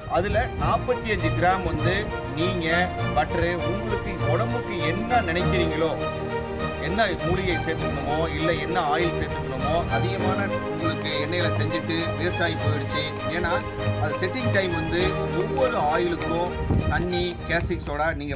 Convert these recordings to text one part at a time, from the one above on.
அதில் நாற்பத்தி அஞ்சு கிராம் வந்து நீங்கள் பட்டரு உங்களுக்கு உடம்புக்கு என்ன நினைக்கிறீங்களோ என்ன மூலிகை சேர்த்துக்கணுமோ இல்லை என்ன ஆயில் சேர்த்துக்கணுமோ அதிகமான உங்களுக்கு எண்ணெயில் செஞ்சுட்டு வேஸ்ட் ஆகி போயிடுச்சு ஏன்னா அது செட்டிங் டைம் வந்து ஒவ்வொரு ஆயிலுக்கும் தண்ணி கேஸ்டிக் சோடா நீங்கள்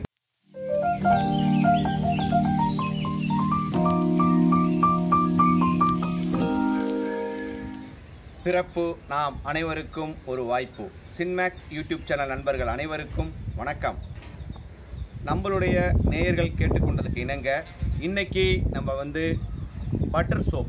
பிறப்பு நாம் அனைவருக்கும் ஒரு வாய்ப்பு சின்மேக்ஸ் யூடியூப் சேனல் நண்பர்கள் அனைவருக்கும் வணக்கம் நம்மளுடைய நேயர்கள் கேட்டுக்கொண்டதுக்கு இணங்க இன்னைக்கு நம்ம வந்து பட்டர் சோப்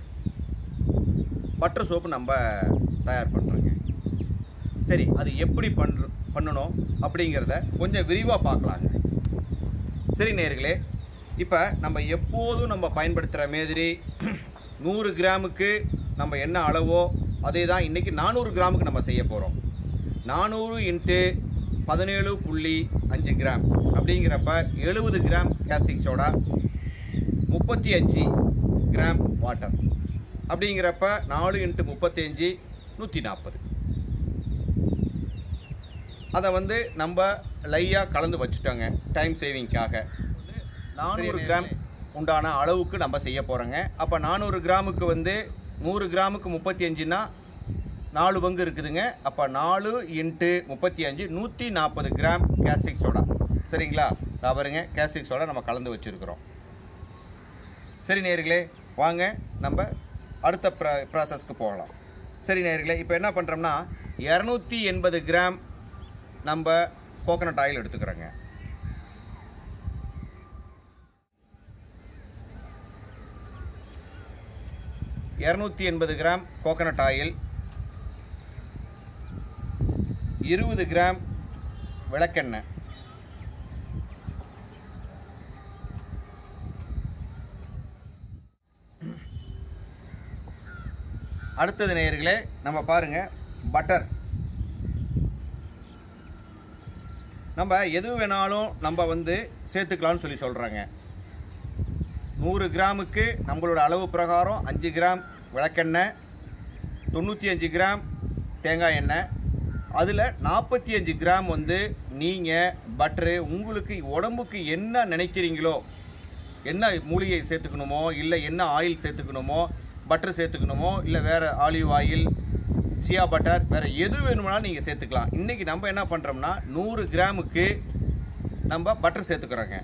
பட்டர் சோப்பு நம்ம தயார் பண்ணுறோங்க சரி அது எப்படி பண்ற பண்ணணும் அப்படிங்கிறத கொஞ்சம் விரிவாக பார்க்கலாங்க சரி நேயர்களே இப்போ நம்ம எப்போதும் நம்ம பயன்படுத்துகிற மாதிரி நூறு கிராமுக்கு நம்ம என்ன அளவோ அதே தான் இன்றைக்கி நானூறு கிராமுக்கு நம்ம செய்ய போகிறோம் நானூறு இன்ட்டு பதினேழு புள்ளி அஞ்சு கிராம் அப்படிங்கிறப்ப எழுபது கிராம் கேஸ்டிக் சோடா முப்பத்தி அஞ்சு கிராம் வாட்டர் அப்படிங்கிறப்ப நாலு இன்ட்டு முப்பத்தி அஞ்சு நூற்றி நாற்பது அதை வந்து நம்ம லையாக கலந்து வச்சுட்டோங்க டைம் சேவிங்க்காக நானூறு கிராம் உண்டான அளவுக்கு நம்ம செய்ய போகிறோங்க அப்போ நானூறு கிராமுக்கு வந்து நூறு கிராமுக்கு முப்பத்தி அஞ்சுனா நாலு பங்கு இருக்குதுங்க அப்போ நாலு இன்ட்டு முப்பத்தி அஞ்சு நூற்றி நாற்பது கிராம் கேஸ்டிக் சோடா சரிங்களா இதா பாருங்க கேஸ்டிக் சோடா நம்ம கலந்து வச்சுருக்குறோம் சரி நேர்களே வாங்க நம்ம அடுத்த ப்ரா ப்ராசஸ்க்கு போகலாம் சரி நேர்களே இப்போ என்ன பண்ணுறோம்னா இரநூத்தி எண்பது கிராம் நம்ம கோகனட் ஆயில் எடுத்துக்கிறோங்க இரநூத்தி எண்பது கிராம் கோகனட் ஆயில் இருபது கிராம் விளக்கெண்ணெய் அடுத்தது நேயர்களே நம்ம பாருங்க பட்டர் நம்ம எது வேணாலும் நம்ம வந்து சேர்த்துக்கலாம்னு சொல்லி சொல்கிறாங்க நூறு கிராமுக்கு நம்மளோட அளவு பிரகாரம் அஞ்சு கிராம் விளக்கெண்ணெய் தொண்ணூற்றி அஞ்சு கிராம் தேங்காய் எண்ணெய் அதில் நாற்பத்தி அஞ்சு கிராம் வந்து நீங்கள் பட்டரு உங்களுக்கு உடம்புக்கு என்ன நினைக்கிறீங்களோ என்ன மூலிகை சேர்த்துக்கணுமோ இல்லை என்ன ஆயில் சேர்த்துக்கணுமோ பட்டர் சேர்த்துக்கணுமோ இல்லை வேறு ஆலிவ் ஆயில் சியா பட்டர் வேறு எது வேணும்னாலும் நீங்கள் சேர்த்துக்கலாம் இன்றைக்கி நம்ம என்ன பண்ணுறோம்னா நூறு கிராமுக்கு நம்ம பட்டர் சேர்த்துக்கிறோங்க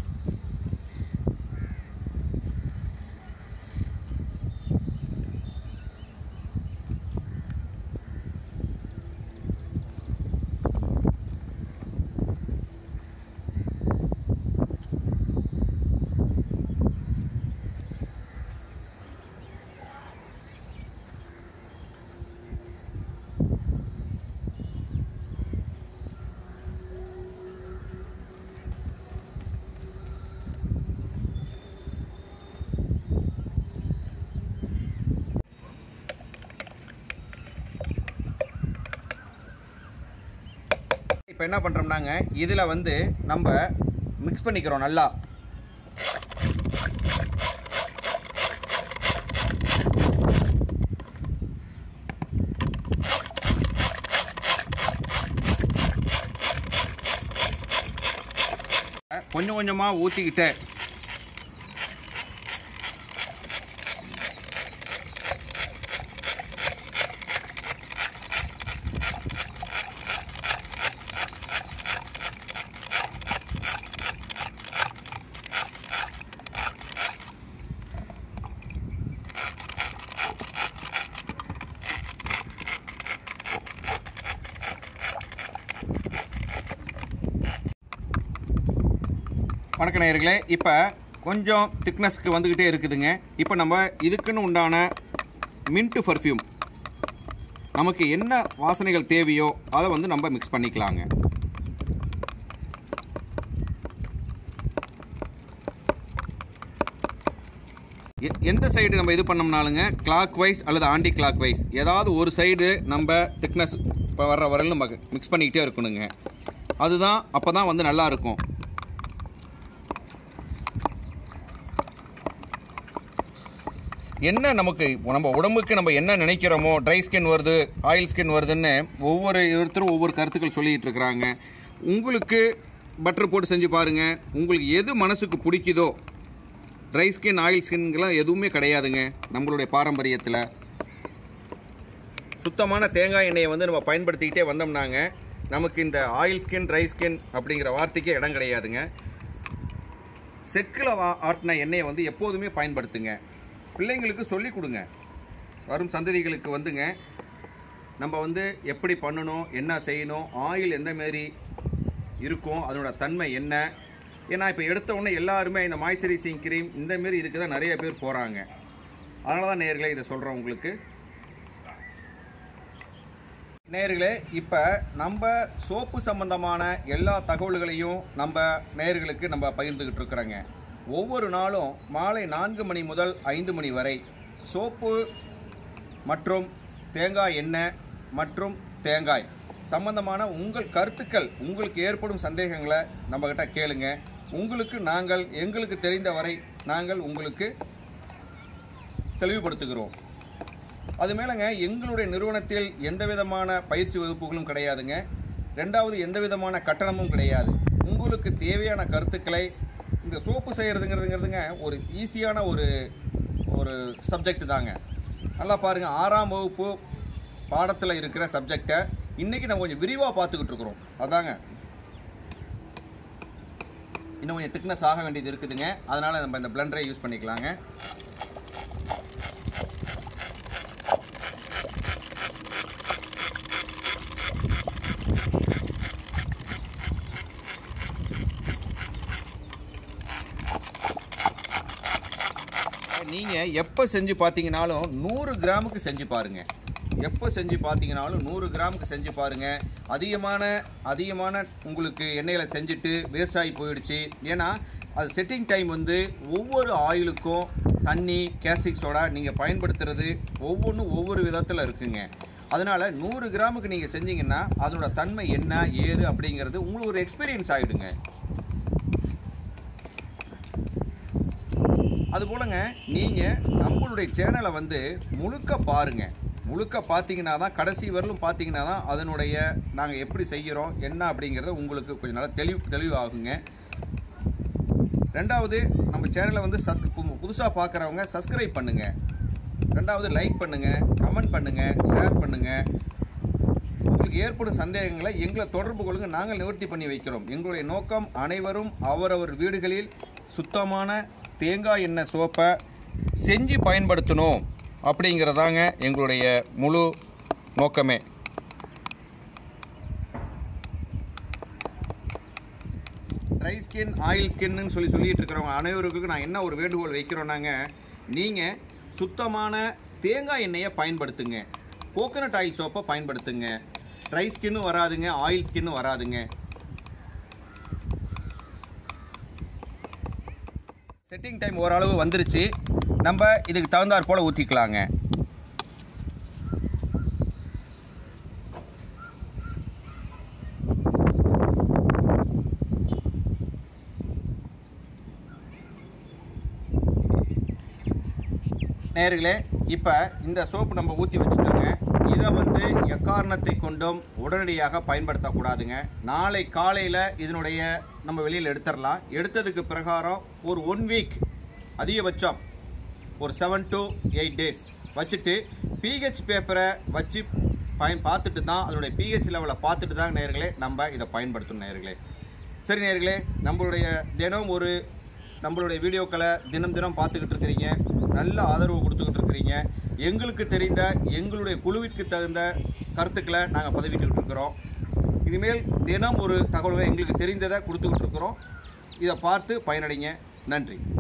இப்போ என்ன பண்ணுறோம்னாங்க இதில் வந்து நம்ம மிக்ஸ் பண்ணிக்கிறோம் நல்லா கொஞ்சம் கொஞ்சமாக ஊற்றிக்கிட்டு வணக்க நேயர்களே இப்போ கொஞ்சம் திக்னஸ்க்கு வந்துக்கிட்டே இருக்குதுங்க இப்போ நம்ம இதுக்குன்னு உண்டான மின்ட்டு பர்ஃப்யூம் நமக்கு என்ன வாசனைகள் தேவையோ அதை வந்து நம்ம மிக்ஸ் பண்ணிக்கலாங்க எ- எந்த சைடு நம்ம இது பண்ணோம்னாலுங்க கிளாக் வைஸ் அல்லது ஆன்டி கிளாக் வைஸ் ஏதாவது ஒரு சைடு நம்ம திக்னஸ் இப்போ வர்ற வரையிலும் நம்ம மிக்ஸ் பண்ணிக்கிட்டே இருக்கணுங்க அதுதான் அப்போ தான் வந்து நல்லா இருக்கும் என்ன நமக்கு நம்ம உடம்புக்கு நம்ம என்ன நினைக்கிறோமோ ட்ரை ஸ்கின் வருது ஆயில் ஸ்கின் வருதுன்னு ஒவ்வொரு ஒருத்தரும் ஒவ்வொரு கருத்துக்கள் சொல்லிட்டு இருக்கிறாங்க உங்களுக்கு பட்டர் போட்டு செஞ்சு பாருங்க உங்களுக்கு எது மனசுக்கு பிடிக்குதோ ட்ரை ஸ்கின் ஆயில் ஸ்கின்லாம் எதுவுமே கிடையாதுங்க நம்மளுடைய பாரம்பரியத்தில் சுத்தமான தேங்காய் எண்ணெயை வந்து நம்ம பயன்படுத்திக்கிட்டே வந்தோம்னாங்க நமக்கு இந்த ஆயில் ஸ்கின் ட்ரை ஸ்கின் அப்படிங்கிற வார்த்தைக்கே இடம் கிடையாதுங்க செக்கில் வா ஆட்டின எண்ணெயை வந்து எப்போதுமே பயன்படுத்துங்க பிள்ளைங்களுக்கு சொல்லி கொடுங்க வரும் சந்ததிகளுக்கு வந்துங்க நம்ம வந்து எப்படி பண்ணணும் என்ன செய்யணும் ஆயில் எந்த மாரி இருக்கும் அதனோட தன்மை என்ன ஏன்னா இப்போ எடுத்த உடனே எல்லாருமே இந்த மாய்ஸ்சரைசிங் க்ரீம் இந்த மாரி இதுக்கு தான் நிறைய பேர் போகிறாங்க அதனால தான் நேர்களே இதை சொல்கிறேன் உங்களுக்கு நேர்களே இப்போ நம்ம சோப்பு சம்பந்தமான எல்லா தகவல்களையும் நம்ம நேர்களுக்கு நம்ம பகிர்ந்துக்கிட்டு இருக்கிறோங்க ஒவ்வொரு நாளும் மாலை நான்கு மணி முதல் ஐந்து மணி வரை சோப்பு மற்றும் தேங்காய் எண்ணெய் மற்றும் தேங்காய் சம்பந்தமான உங்கள் கருத்துக்கள் உங்களுக்கு ஏற்படும் சந்தேகங்களை நம்மக்கிட்ட கேளுங்க உங்களுக்கு நாங்கள் எங்களுக்கு தெரிந்த வரை நாங்கள் உங்களுக்கு தெளிவுபடுத்துகிறோம் அது மேலங்க எங்களுடைய நிறுவனத்தில் எந்த விதமான பயிற்சி வகுப்புகளும் கிடையாதுங்க ரெண்டாவது எந்த விதமான கட்டணமும் கிடையாது உங்களுக்கு தேவையான கருத்துக்களை இந்த சோப்பு செய்கிறதுங்கிறதுங்கிறதுங்க ஒரு ஈஸியான ஒரு ஒரு சப்ஜெக்ட் தாங்க நல்லா பாருங்கள் ஆறாம் வகுப்பு பாடத்தில் இருக்கிற சப்ஜெக்டை இன்றைக்கி நம்ம கொஞ்சம் விரிவாக பார்த்துக்கிட்டு இருக்கிறோம் அதாங்க இன்னும் கொஞ்சம் திக்னஸ் ஆக வேண்டியது இருக்குதுங்க அதனால் நம்ம இந்த பிளண்டரை யூஸ் பண்ணிக்கலாங்க நீங்கள் எப்போ செஞ்சு பார்த்தீங்கனாலும் நூறு கிராமுக்கு செஞ்சு பாருங்க எப்போ செஞ்சு பார்த்தீங்கனாலும் நூறு கிராமுக்கு செஞ்சு பாருங்க அதிகமான அதிகமான உங்களுக்கு எண்ணெயில் செஞ்சுட்டு வேஸ்ட் ஆகி போயிடுச்சு ஏன்னா அது செட்டிங் டைம் வந்து ஒவ்வொரு ஆயிலுக்கும் தண்ணி கேஸ்டிக் சோடா நீங்கள் பயன்படுத்துறது ஒவ்வொன்றும் ஒவ்வொரு விதத்தில் இருக்குங்க அதனால் நூறு கிராமுக்கு நீங்கள் செஞ்சீங்கன்னா அதனோட தன்மை என்ன ஏது அப்படிங்கிறது உங்களுக்கு ஒரு எக்ஸ்பீரியன்ஸ் ஆகிடுங்க அது போலங்க நீங்கள் நம்மளுடைய சேனலை வந்து முழுக்க பாருங்க முழுக்க பார்த்தீங்கன்னா தான் கடைசி வரலும் பார்த்தீங்கன்னா தான் அதனுடைய நாங்கள் எப்படி செய்கிறோம் என்ன அப்படிங்கிறத உங்களுக்கு கொஞ்சம் நல்லா தெளிவு தெளிவாகுங்க ரெண்டாவது நம்ம சேனலை வந்து சஸ் புதுசாக பார்க்குறவங்க சப்ஸ்கிரைப் பண்ணுங்க ரெண்டாவது லைக் பண்ணுங்க கமெண்ட் பண்ணுங்க ஷேர் பண்ணுங்க உங்களுக்கு ஏற்படும் சந்தேகங்களை எங்களை தொடர்பு கொள்ளுங்க நாங்கள் நிவர்த்தி பண்ணி வைக்கிறோம் எங்களுடைய நோக்கம் அனைவரும் அவரவர் வீடுகளில் சுத்தமான தேங்காய் எண்ணெய் சோப்பை செஞ்சு பயன்படுத்தணும் அப்படிங்கிறதாங்க எங்களுடைய முழு நோக்கமே ட்ரை ஸ்கின் ஆயில் ஸ்கின்னு சொல்லி சொல்லிட்டு இருக்கிறவங்க அனைவருக்கும் நான் என்ன ஒரு வேண்டுகோள் வைக்கிறோன்னாங்க நீங்கள் சுத்தமான தேங்காய் எண்ணெயை பயன்படுத்துங்க கோகனட் ஆயில் சோப்பை பயன்படுத்துங்க ட்ரை ஸ்கின்னும் வராதுங்க ஆயில் ஸ்கின்னும் வராதுங்க செட்டிங் டைம் ஓரளவு வந்துருச்சு நம்ம இதுக்கு தகுந்தாற் போல் ஊற்றிக்கலாங்க நேர்களே இப்போ இந்த சோப்பு நம்ம ஊற்றி வச்சுட்டோங்க இதை வந்து எக்காரணத்தை கொண்டும் உடனடியாக பயன்படுத்தக்கூடாதுங்க நாளை காலையில் இதனுடைய நம்ம வெளியில் எடுத்துடலாம் எடுத்ததுக்கு பிரகாரம் ஒரு ஒன் வீக் அதிகபட்சம் ஒரு செவன் டு எயிட் டேஸ் வச்சுட்டு பிஹெச் பேப்பரை வச்சு பயன் பார்த்துட்டு தான் அதனுடைய பிஹெச் லெவலை பார்த்துட்டு தான் நேர்களே நம்ம இதை பயன்படுத்தணும் நேர்களே சரி நேர்களே நம்மளுடைய தினம் ஒரு நம்மளுடைய வீடியோக்களை தினம் தினம் பார்த்துக்கிட்டு இருக்கிறீங்க நல்ல ஆதரவு கொடுத்துக்கிட்டு இருக்கிறீங்க எங்களுக்கு தெரிந்த எங்களுடைய குழுவிற்கு தகுந்த கருத்துக்களை நாங்கள் பதிவிட்டுக்கிட்டு இருக்கிறோம் இனிமேல் தினம் ஒரு தகவல்களை எங்களுக்கு தெரிந்ததை கொடுத்துக்கிட்டு இருக்கிறோம் இதை பார்த்து பயனடைங்க நன்றி